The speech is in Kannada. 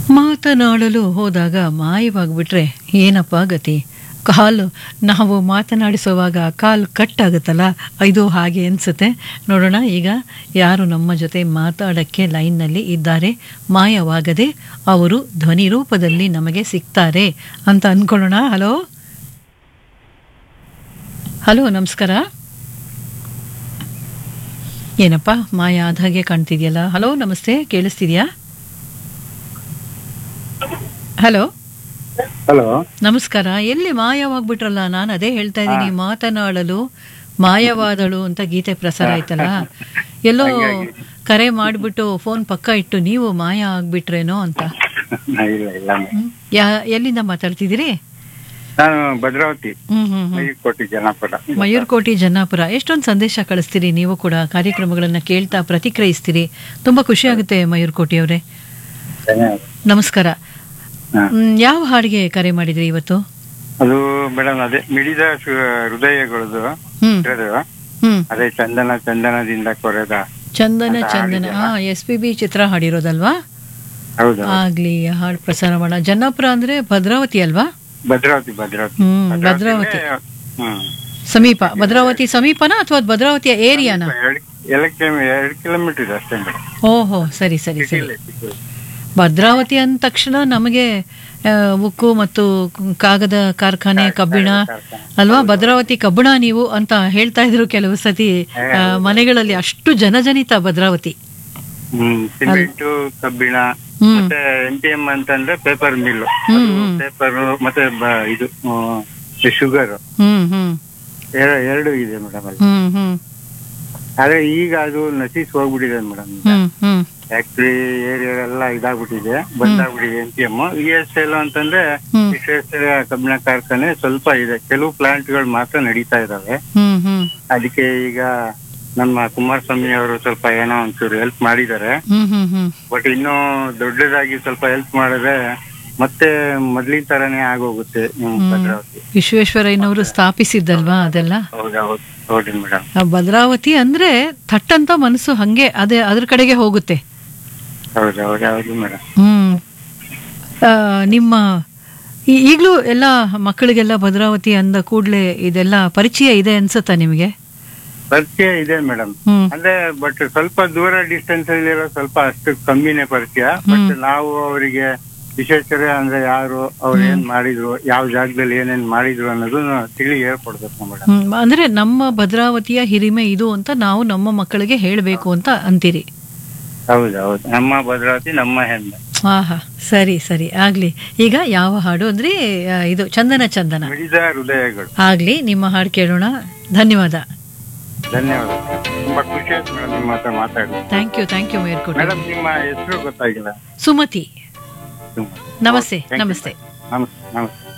ಮಾತನಾಡಲು ಹೋದಾಗ ಮಾಯವಾಗಿಬಿಟ್ರೆ ಏನಪ್ಪ ಗತಿ ಕಾಲು ನಾವು ಮಾತನಾಡಿಸುವಾಗ ಕಾಲು ಕಟ್ ಆಗುತ್ತಲ್ಲ ಇದು ಹಾಗೆ ಅನಿಸುತ್ತೆ ನೋಡೋಣ ಈಗ ಯಾರು ನಮ್ಮ ಜೊತೆ ಮಾತಾಡೋಕ್ಕೆ ಲೈನ್ನಲ್ಲಿ ಇದ್ದಾರೆ ಮಾಯವಾಗದೆ ಅವರು ಧ್ವನಿ ರೂಪದಲ್ಲಿ ನಮಗೆ ಸಿಗ್ತಾರೆ ಅಂತ ಅಂದ್ಕೊಳ್ಳೋಣ ಹಲೋ ಹಲೋ ನಮಸ್ಕಾರ ಏನಪ್ಪ ಮಾಯ ಆದ ಹಾಗೆ ಕಾಣ್ತಿದ್ಯಲ್ಲ ಹಲೋ ನಮಸ್ತೆ ಕೇಳಿಸ್ತಿದ್ಯಾ ಹಲೋ ಹಲೋ ನಮಸ್ಕಾರ ಎಲ್ಲಿ ಮಾಯವಾಗ್ಬಿಟ್ರಲ್ಲ ನಾನು ಅದೇ ಹೇಳ್ತಾ ಇದ್ದೀನಿ ಮಾತನಾಡಲು ಮಾಯವಾದಳು ಅಂತ ಗೀತೆ ಪ್ರಸಾರ ಆಯ್ತಲ್ಲ ಎಲ್ಲೋ ಕರೆ ಮಾಡಿಬಿಟ್ಟು ಫೋನ್ ಪಕ್ಕ ಇಟ್ಟು ನೀವು ಮಾಯ ಆಗ್ಬಿಟ್ರೇನೋ ಅಂತ ಇಲ್ಲ ಇಲ್ಲ ಹ್ಮ್? ಯಾ ಎಲ್ಲಿಂದ ಮಾತಾಡ್ತಿದ್ದೀರಿ ನಾನು ಭದ್ರಾವತಿ ಹ್ಮ್ ಹ್ಮ್ ಹ್ಮ್ ಕೋಟಿ ಜನಪದ ಮಯೂರ್ಕೋಟಿ ಜನ್ನಾಪುರ ಎಷ್ಟೊಂದು ಸಂದೇಶ ಕಳಿಸ್ತೀರಿ ನೀವು ಕೂಡ ಕಾರ್ಯಕ್ರಮಗಳನ್ನ ಕೇಳ್ತಾ ಪ್ರತಿಕ್ರಿಯಿಸ್ತೀರಿ ತುಂಬಾ ಖುಷಿ ಆಗುತ್ತೆ ಮಯೂರ್ಕೋಟಿ ಅವರೇ ಧನ್ಯವಾದ. ನಮಸ್ಕಾರ ಹಾ. ಹ್ಮ್, ಯಾವ ಹಾಡಿಗೆ ಕರೆ ಮಾಡಿದ್ರಿ ಇವತ್ತು ಅದು ಮೇಡಮ್ ಅದೇ ಮಿಡಿದ ಸು- ಹೃದಯಗಳದು ಹ್ಮ್ ಇರೋದು ಹ್ಮ್ ಅದೇ ಚಂದನ ಚಂದನದಿಂದ ಕೊರೆದ ಚಂದನ ಅಂತ ಚಂದನ ಹಾಡಿದ್ಯಲ್ಲ? ಹಾ ಎಸ್ ಪಿ ಬಿ ಚಿತ್ರ ಹಾಡಿರೋದಲ್ವಾ ಹೌದು ಆಗ್ಲಿ ಹಾಡು ಪ್ರಸಾರ ಮಾಡೋಣ ಜನ್ನಾಪುರ ಅಂದ್ರೆ ಭದ್ರಾವತಿ ಅಲ್ವಾ ಭದ್ರಾವತಿ ಭದ್ರಾವತಿ ಹ್ಮ್ ಭದ್ರಾವತಿ ಭದ್ರಾವತಿಲೇ, ಹ್ಮ್ ಸಮೀಪ ಭದ್ರಾವತಿ ಸಮೀಪನಾ ಅಥವಾ ಭದ್ರಾವತಿಯ ಏರಿಯಾನಾ ಎರಡು ಎರಡು ಕಿಲೋ- ಎರಡು ಕಿಲೋಮೀಟರ್ ಇದೆ ಅಷ್ಟೇ ಮೇಡಮ್ ಓಹೋ ಸರಿ ಸರಿ ಸರಿ ಭದ್ರಾವತಿ ಅಂದ ತಕ್ಷಣ ನಮಗೆ ಆ, ಉಕ್ಕು ಮತ್ತು ಕಾಗದ ಕಾರ್ಖಾನೆ ಕಬ್ಬಿಣ ಅಲ್ವಾ ಭದ್ರಾವತಿ ಕಬ್ಬಿಣ ನೀವು ಅಂತ ಹೇಳ್ತಾ ಇದ್ರು ಕೆಲವು ಸತಿ ಆ, ಮನೆಗಳಲ್ಲಿ ಅಷ್ಟು ಜನಜನಿತ ಭದ್ರಾವತಿ ಹ್ಮ್ ಸಿಮೆಂಟು ಕಬ್ಬಿಣ ಹ್ಮ್ ಮತ್ತೆ ಎಂ ಪಿ ಎಂ ಅಂತಂದ್ರೆ ಪೇಪರ್ ಮಿಲ್ ಹ್ಮ್, ಹ್ಮ್. ಪೇಪರ್ ಮತ್ತೆ ಬ- ಇದು ಶುಗರ್ ಹ್ಮ್ ಹ್ಮ್ ಎರಡು ಇದೆ ಮೇಡಮ್ ಅಲ್ಲಿ ಹ್ಮ್ ಹ್ಮ್ ಆದ್ರೆ ಈಗ ಅದು ನಶಿಸಿ ಹೋಗ್ಬಿಟ್ಟಿದೆ ಮೇಡಮ್ ಹ್ಮ್ ಹ್ಮ್ ಫ್ಯಾಕ್ಟ್ರಿ ಏರಿಯಾ ಎಲ್ಲ ಇದಾಗ್ಬಿಟ್ಟಿದೆ ಬಂದಾಗ್ಬಿಟ್ಟಿದೆ M P M E S L ಅಂತಂದ್ರೆ ಹ್ಮ್. ವಿಶ್ವೇಶ್ವರ ಕಬ್ಬಿಣ ಕಾರ್ಖಾನೆ ಸ್ವಲ್ಪ ಇದೆ ಕೆಲವು ಪ್ಲಾಂಟ್ ಗಳು ಮಾತ್ರ ನಡೀತಾ ಇದಾವೆ ಹ್ಮ್ ಹ್ಮ್ ಅದಕ್ಕೆ ಈಗ ನಮ್ಮ ಕುಮಾರಸ್ವಾಮಿ ಅವರು ಸ್ವಲ್ಪ ಏನೋ ಒಂಚೂರು ಹೆಲ್ಪ್ ಮಾಡಿದ್ದಾರೆ ಹ್ಮ್ ಹ್ಮ್ ಹ್ಮ್ ಬಟ್ ಇನ್ನೂ ದೊಡ್ಡದಾಗಿ ಸ್ವಲ್ಪ ಹೆಲ್ಪ್ ಮಾಡಿದ್ರೆ ಮತ್ತೆ ಮೊದ್ಲಿನ ತರನೇ ಆಗೋಗುತ್ತೆ ಹ್ಮ್, ಭದ್ರಾವತಿ ವಿಶ್ವೇಶ್ವರಯ್ಯನವರು ಸ್ಥಾಪಿಸಿದ್ದಲ್ವಾ ಅದೆಲ್ಲ ಹೌದೌದು ಹೌದು ಮೇಡಮ್ ಆ ಭದ್ರಾವತಿ ಅಂದ್ರೆ ಥಟ್ಟಂತ ಮನಸ್ಸು ಹಂಗೆ ಅದೇ ಅದ್ರ ಕಡೆಗೆ ಹೋಗುತ್ತೆ ಹೌದು ಹೌದು ಹೌದು ಮೇಡಮ್ ಹ್ಮ್ ಆ, ನಿಮ್ಮ ಈ- ಈಗ್ಲೂ ಎಲ್ಲ ಮಕ್ಕಳಿಗೆಲ್ಲ ಭದ್ರಾವತಿ ಅಂದ ಕೂಡ್ಲೆ ಇದೆಲ್ಲ ಪರಿಚಯ ಇದೆ ಅನ್ಸುತ್ತಾ ನಿಮಗೆ ಪರಿಚಯ ಇದೆ ಮೇಡಮ್ ಹ್ಮ್ ಅಂದ್ರೆ ಬಟ್ ಸ್ವಲ್ಪ ದೂರ ಡಿಸ್ಟೆನ್ಸ್ ಅಲ್ಲಿರೋ ಸ್ವಲ್ಪ ಅಷ್ಟು ಕಮ್ಮಿನೇ ಪರಿಚಯ ಬಟ್ ನಾವು ಅವರಿಗೆ ವಿಶೇಷರೇ ಅಂದ್ರೆ ಯಾರು ಅವ್ರು ಏನ್ ಮಾಡಿದ್ರು ಯಾವ ಜಾಗದಲ್ಲಿ ಏನೇನ್ ಮಾಡಿದ್ರು ಅನ್ನೋದು ತಿಳಿ ಹೇಳ್ಕೊಡ್ಬೇಕು ಮೇಡಮ್ ಹ್ಮ್ ಅಂದ್ರೆ ನಮ್ಮ ಭದ್ರಾವತಿಯ ಹಿರಿಮೆ ಇದು ಅಂತ ನಾವು ನಮ್ಮ ಮಕ್ಕಳಿಗೆ ಹೇಳಬೇಕು ಅಂತ ಅಂತೀರಿ ಹೌದು ಹೌದು ನಮ್ಮ ಭದ್ರಾವತಿ ನಮ್ಮ ಹೆಮ್ಮೆ ಆಹಾ ಸರಿ ಸರಿ ಆಗ್ಲಿ ಈಗ ಯಾವ ಹಾಡು ಅಂದ್ರೆ ಆ, ಇದು ಚಂದನ ಚಂದನ ಮಿಡಿದ ಹೃದಯಗಳು ಆಗ್ಲಿ ನಿಮ್ಮ ಹಾಡು ಕೇಳೋಣ ಧನ್ಯವಾದ ಧನ್ಯವಾದ ತುಂಬಾ ಖುಷಿ ಆಯ್ತು ಮೇಡಮ್ ನಿಮ್ಮ ಹತ್ರ ಮಾತಾಡಿ ಥ್ಯಾಂಕ್ ಯು ಥ್ಯಾಂಕ್ ಯು ಮೇರ್ಕೋಟೆ ಮೇಡಮ್ ನಿಮ್ಮ ಹೆಸರು ಗೊತ್ತಾಗಿಲ್ಲ ಸುಮತಿ ತುಂಬಾ ನಮಸ್ತೆ Thank you. ನಮಸ್ತೆ ನಮಸ್ತೆ ನಮಸ್ತೆ